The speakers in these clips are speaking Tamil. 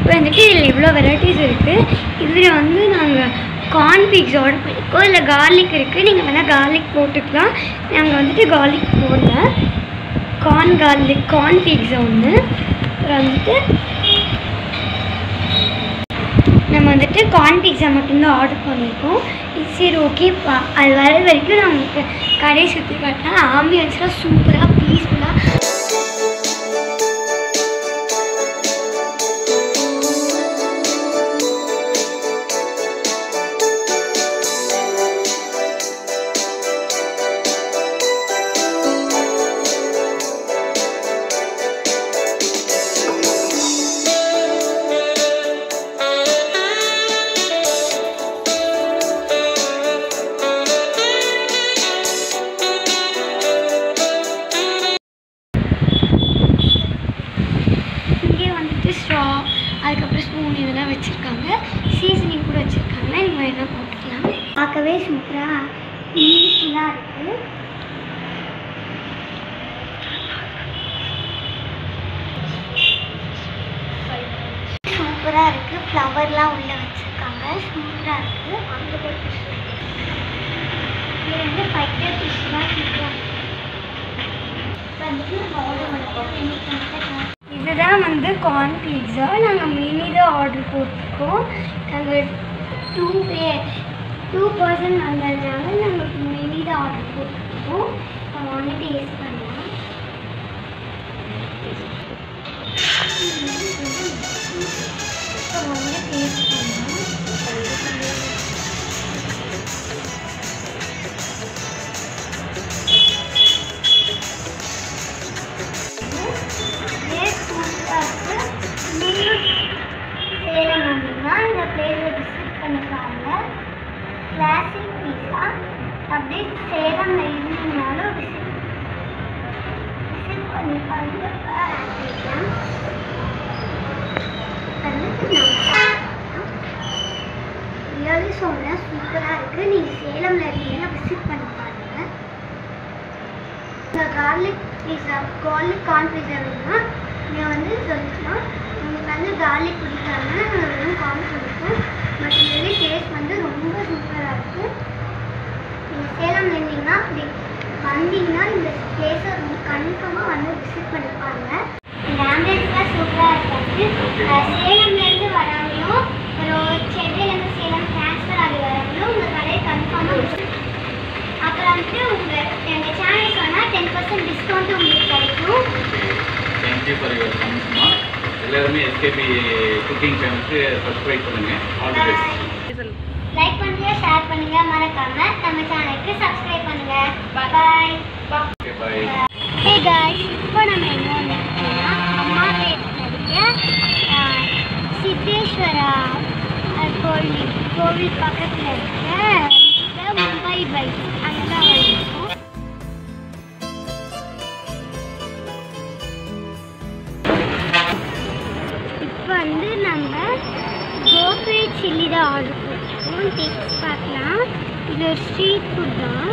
இப்போ வந்துட்டு இதில் இவ்வளோ வெரைட்டிஸ் இருக்குது இதில் வந்து நாங்கள் கார்ன் பீக்ஸ் ஆர்டர் பண்ணியிருக்கோம் இல்லை கார்லிக் இருக்குது நீங்கள் வேணால் கார்லிக் போட்டுக்கலாம் நாங்கள் வந்துட்டு கார்லிக் போடல கார்ன் கார்லிக் கார்ன் பீக்ஸா ஒன்று அப்புறம் வந்துட்டு நம்ம வந்துட்டு கார்ன் பீட்சா மட்டும்தான் ஆர்டர் பண்ணியிருக்கோம் சரி ஓகே அது வர வரைக்கும் நான் உங்களுக்கு கடையை சுற்றி காட்டினேன் ஆம்பியன்ஸ்லாம் சூப்பராக பீஸ்ஃபுல்லாக இங்கே வந்துட்டு ஸ்ட்ரா அதுக்கப்புறம் ஸ்பூன் இதெல்லாம் வச்சுருக்காங்க சீசனிங் கூட வச்சுருக்காங்க நீங்கள் வேணால் போட்டுக்கலாம் பார்க்கவே சூப்பராக பீஸ்ஃபுல்லாக இருக்குது சூப்பராக இருக்குது ஃப்ளவர்லாம் உள்ளே வச்சுருக்காங்க சூப்பராக இருக்குது அங்கே போய் ஃபிஷ் இது வந்து ஃபைட்டர் ஃபிஷ்லாம் சூப்பராக இதுதான் வந்து கார்ன் பீட்ஸா நாங்கள் மினி தான் ஆர்டர் போட்டிருக்கோம் நாங்கள் டூ பே டூ பர்சன்ட் வந்ததுனால நாங்கள் மினி தான் ஆர்டர் போட்டிருக்கோம் நம்ம வந்து டேஸ்ட் பண்ணலாம் இப்போ வந்து டேஸ்ட் பண்ணலாம் சேலம் வந்தீங்கன்னா இந்த பிளேஸை விசிட் பண்ணி பாருங்க கிளாசிக் பீஸா அப்படியே சேலம்ல இருந்தீங்கனாலும் விசிட் விசிட் பண்ணி பாருங்க பாருங்க. வந்து ரியலி சொல்கிறேன் சூப்பராக இருக்குது நீங்கள் சேலமில் இருந்தீங்கன்னா விசிட் பண்ணி பாருங்கள் இந்த garlic pizza garlic corn pizza வேணும்னா நீங்கள் வந்து சொல்லிக்கலாம் உங்களுக்கு வந்து கார்லிக் பிடிக்காதுன்னா நாங்கள் வெறும் கார்ன் கொடுப்போம் பட் இதுவே டேஸ்ட் வந்து ரொம்ப சூப்பராக இருக்குது நீங்கள் சேலம் இருந்தீங்கன்னா அப்படி வந்தீங்கன்னா இந்த பிளேஸை கன்ஃபார்மாக வந்து விசிட் பண்ணி பாருங்க இந்த ஆம்புலன்ஸ்லாம் சூப்பராக இருக்காது சேலம்லேருந்து வரவங்களும் ஒரு சென்னையிலேருந்து சேலம் ட்ரான்ஸ்ஃபர் ஆகி வரவங்களும் உங்கள் கடையை கன்ஃபார்மாக விசிட் அப்புறம் வந்துட்டு உங்கள் எங்கள் சேனலுக்கு வேணால் டென் பர்சன்ட் டிஸ்கவுண்ட் உங்களுக்கு கிடைக்கும் தேங்க்யூ ஃபார் யுவர் கமெண்ட்ஸ்மா எல்லாருமே எஸ்கேபி குக்கிங் சேனலுக்கு சப்ஸ்கிரைப் பண்ணுங்கள் ஆல் தி பெஸ்ட் லைக் பண்ணுங்க ஷேர் பண்ணுங்க மறக்காம நம்ம சேனலுக்கு சப்ஸ்கிரைப் பண்ணுங்க bye okay bye hey guys இப்போ நம்ம எங்க வந்திருக்கோம்னா அம்மா பேட்டில் சித்தேஸ்வரா அஹ், கோவில் கோவில் பக்கத்தில் இருக்க இந்த மும்பை பைக் அங்கே தான் வந்திருக்கோம் இப்போ வந்து நம்ம கோபே சில்லி தான் ஆர்டர் போட்டிருக்கோம் டேஸ்ட் பார்க்கலாம் இது ஒரு ஸ்ட்ரீட் ஃபுட் தான்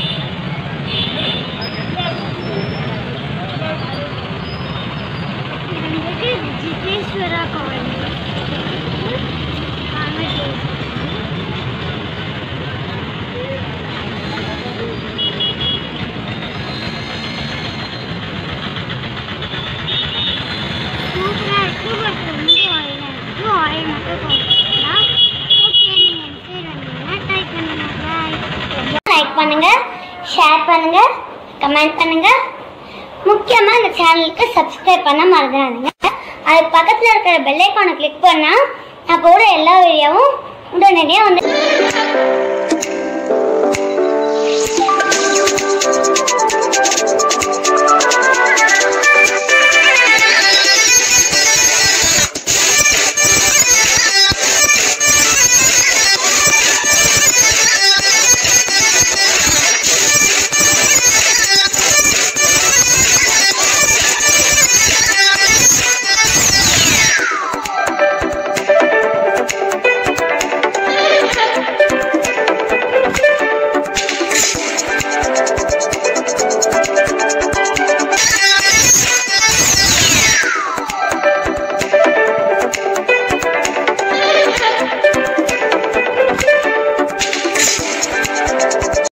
இது வந்துட்டு ஜிதேஸ்வரா காலனி வாங்க taste சூப்பராக இருக்குது பட் ரொம்ப ஆயிலாக இருக்குது ஆயில் மட்டும் போட்டுக்கலாம் ஓகே நீங்கள் சைடு வந்தீங்கன்னா ட்ரை பண்ணுங்க பாய் லைக் பண்ணுங்க ஷேர் பண்ணுங்க கமெண்ட் பண்ணுங்க முக்கியமாக இந்த சேனலுக்கு சப்ஸ்கிரைப் பண்ண மறந்துடாதீங்க அதுக்கு பக்கத்தில் இருக்கிற பெல் ஐக்கானை கிளிக் பண்ணால் நான் போடுற எல்லா வீடியோவும் உடனடியாக வந்து